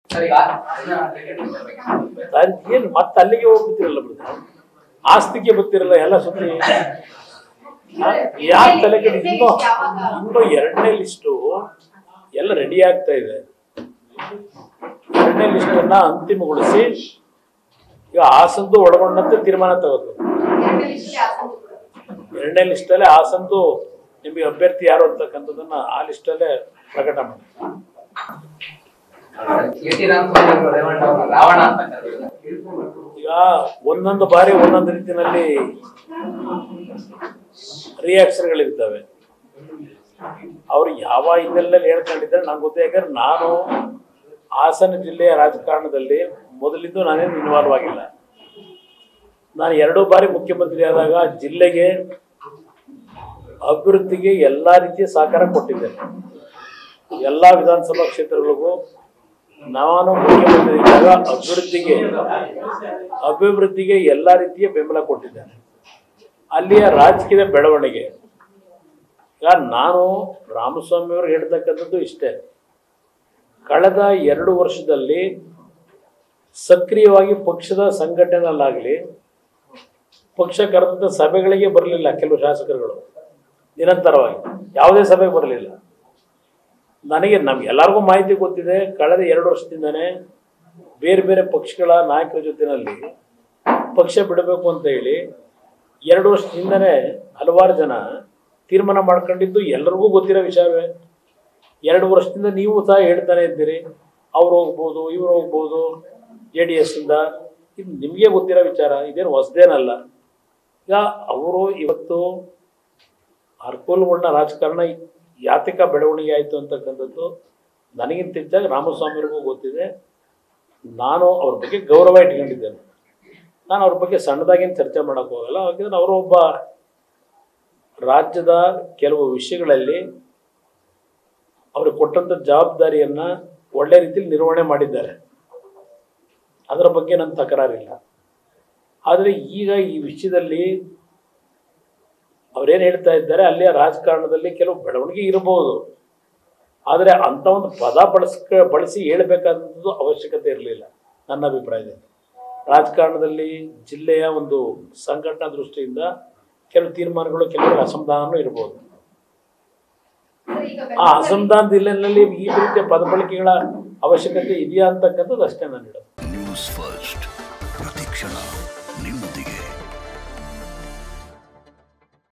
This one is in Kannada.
ಸರ್ ಈಗ ಅದನ್ನ ಅದಕ್ಕೆ ಅದ್ ಏನ್ ಮತ್ತೆ ಅಲ್ಲಿಗೆ ಹೋಗ್ಬಿಟ್ಟಿರಲ್ಲ ಬಿಡುತ್ತೆ ಆಸ್ತಿಗೆ ಗೊತ್ತಿರಲ್ಲ ಎಲ್ಲ ಸುದ್ದಿ ಯಾಕೆ ತಲೆ ಕೆಡಿ ಇನ್ನೂ ಇನ್ನೂ ಎರಡನೇ ಲಿಸ್ಟು ಎಲ್ಲ ರೆಡಿ ಆಗ್ತಾ ಇದೆ ಎರಡನೇ ಲಿಸ್ಟನ್ನ ಅಂತಿಮಗೊಳಿಸಿ ಈಗ ಹಾಸನದ್ದು ಒಳಗೊಂಡಂತೆ ತೀರ್ಮಾನ ತಗೋದು ಎರಡನೇ ಲಿಸ್ಟಲ್ಲೇ ಹಾಸನದ್ದು ನಿಮಗೆ ಅಭ್ಯರ್ಥಿ ಯಾರು ಅಂತಕ್ಕಂಥದ್ದನ್ನ ಆ ಲಿಸ್ಟಲ್ಲೇ ಪ್ರಕಟ ಮಾಡಿ ಎ ಟಿ ರಾಮಸ್ವಾಮಿ ರೇವಣ್ಣ ಅವ್ರನ್ನ ರಾವಣ ಅಂತ ಕರೆದಿದ್ದಾರೆ ಈಗ ಒಂದೊಂದು ಬಾರಿ ಒಂದೊಂದು ರೀತಿಯಲ್ಲಿ ರಿಯಾಕ್ಷನ್ಗಳಿರ್ತವೆ ಅವ್ರು ಯಾವ ಹಿನ್ನೆಲೆಯಲ್ಲಿ ಹೇಳ್ಕೊಂಡಿದ್ದಾರೆ ನಂಗೆ ಗೊತ್ತೇ ಯಾಕಂದ್ರೆ ನಾನು ಹಾಸನ ಜಿಲ್ಲೆಯ ರಾಜಕಾರಣದಲ್ಲಿ ಮೊದಲಿದ್ದು ನಾನೇನು ಇನ್ವಾಲ್ವ್ ಆಗಿಲ್ಲ ನಾನು ಎರಡು ಬಾರಿ ಮುಖ್ಯಮಂತ್ರಿ ಆದಾಗ ಜಿಲ್ಲೆಗೆ ಅಭಿವೃದ್ಧಿಗೆ ಎಲ್ಲ ರೀತಿಯ ಸಹಕಾರ ಕೊಟ್ಟಿದ್ದೇನೆ ಎಲ್ಲ ವಿಧಾನಸಭಾ ಕ್ಷೇತ್ರಗಳಿಗೂ ನಾನು ಮುಖ್ಯಮಂತ್ರಿ ಇದ್ದಾಗ ಅಭಿವೃದ್ಧಿಗೆ ಅಭಿವೃದ್ಧಿಗೆ ಎಲ್ಲ ರೀತಿಯ ಬೆಂಬಲ ಕೊಟ್ಟಿದ್ದೇನೆ ಅಲ್ಲಿಯ ರಾಜಕೀಯ ಬೆಳವಣಿಗೆ ಈಗ ನಾನು ರಾಮಸ್ವಾಮಿ ಅವರು ಹೇಳ್ತಕ್ಕಂಥದ್ದು ಇಷ್ಟೇ ಕಳೆದ ಎರಡು ವರ್ಷದಲ್ಲಿ ಸಕ್ರಿಯವಾಗಿ ಪಕ್ಷದ ಸಂಘಟನೆಯಲ್ಲಾಗಲಿ ಪಕ್ಷ ಕರೆದಂಥ ಸಭೆಗಳಿಗೆ ಬರಲಿಲ್ಲ ಕೆಲವು ಶಾಸಕರುಗಳು ನಿರಂತರವಾಗಿ ಯಾವುದೇ ಸಭೆಗೆ ಬರಲಿಲ್ಲ ನನಗೆ ನಮ್ಗೆ ಎಲ್ಲರಿಗೂ ಮಾಹಿತಿ ಗೊತ್ತಿದೆ ಕಳೆದ ಎರಡು ವರ್ಷದಿಂದನೇ ಬೇರೆ ಬೇರೆ ಪಕ್ಷಗಳ ನಾಯಕರ ಜೊತೆನಲ್ಲಿ ಪಕ್ಷ ಬಿಡಬೇಕು ಅಂತ ಹೇಳಿ ಎರಡು ವರ್ಷದಿಂದನೇ ಹಲವಾರು ಜನ ತೀರ್ಮಾನ ಮಾಡ್ಕೊಂಡಿದ್ದು ಎಲ್ಲರಿಗೂ ಗೊತ್ತಿರೋ ವಿಷಯವೇ ಎರಡು ವರ್ಷದಿಂದ ನೀವು ಸಹ ಹೇಳ್ತಾನೆ ಇದ್ದೀರಿ ಅವ್ರು ಹೋಗ್ಬೋದು ಇವ್ರು ಹೋಗ್ಬೋದು ಜೆ ಡಿ ಎಸ್ಸಿಂದ ಇದು ನಿಮಗೆ ಗೊತ್ತಿರೋ ವಿಚಾರ ಇದೇನು ಹೊಸದೇನಲ್ಲ ಈಗ ಅವರು ಇವತ್ತು ಅರ್ಕೋಲ್ಗೊಂಡ ರಾಜಕಾರಣ ಯಾತಿಕ ಬೆಳವಣಿಗೆ ಆಯಿತು ಅಂತಕ್ಕಂಥದ್ದು ನನಗಿಂತ ಹೆಚ್ಚಾಗಿ ರಾಮಸ್ವಾಮಿಯವ್ರಿಗೂ ಗೊತ್ತಿದೆ ನಾನು ಅವ್ರ ಬಗ್ಗೆ ಗೌರವ ಇಟ್ಕೊಂಡಿದ್ದೇನೆ ನಾನು ಅವ್ರ ಬಗ್ಗೆ ಸಣ್ಣದಾಗೇನು ಚರ್ಚೆ ಮಾಡೋಕ್ಕೆ ಹೋಗಲ್ಲ ಯಾಕಂದ್ರೆ ಅವರು ಒಬ್ಬ ರಾಜ್ಯದ ಕೆಲವು ವಿಷಯಗಳಲ್ಲಿ ಅವ್ರಿಗೆ ಕೊಟ್ಟಂಥ ಜವಾಬ್ದಾರಿಯನ್ನು ಒಳ್ಳೆ ರೀತಿಯಲ್ಲಿ ನಿರ್ವಹಣೆ ಮಾಡಿದ್ದಾರೆ ಅದರ ಬಗ್ಗೆ ನನ್ನ ತಕರಾರಿಲ್ಲ ಆದರೆ ಈಗ ಈ ವಿಷಯದಲ್ಲಿ ಅವ್ರೇನು ಹೇಳ್ತಾ ಇದ್ದಾರೆ ಅಲ್ಲಿಯ ರಾಜಕಾರಣದಲ್ಲಿ ಕೆಲವು ಬೆಳವಣಿಗೆ ಇರಬಹುದು ಆದರೆ ಅಂಥ ಒಂದು ಪದ ಬಳಸ್ಕ ಬಳಸಿ ಹೇಳಬೇಕಾದಂಥದ್ದು ಅವಶ್ಯಕತೆ ಇರಲಿಲ್ಲ ನನ್ನ ಅಭಿಪ್ರಾಯದಲ್ಲಿ ರಾಜಕಾರಣದಲ್ಲಿ ಜಿಲ್ಲೆಯ ಒಂದು ಸಂಘಟನಾ ದೃಷ್ಟಿಯಿಂದ ಕೆಲವು ತೀರ್ಮಾನಗಳು ಕೆಲವು ಅಸಮಾಧಾನನೂ ಇರಬಹುದು ಆ ಅಸಮಾಧಾನದ ಹಿನ್ನೆಲೆಯಲ್ಲಿ ಈ ರೀತಿಯ ಪದ ಬಳಕೆಗಳ ಅವಶ್ಯಕತೆ ಇದೆಯಾ ಅಂತಕ್ಕಂಥದ್ದು ಅಷ್ಟೇ ನಾನು ಹೇಳೋದು ನ್ಯೂಸ್ ಫಸ್ಟ್ ಪ್ರತಿಕ್ಷಣ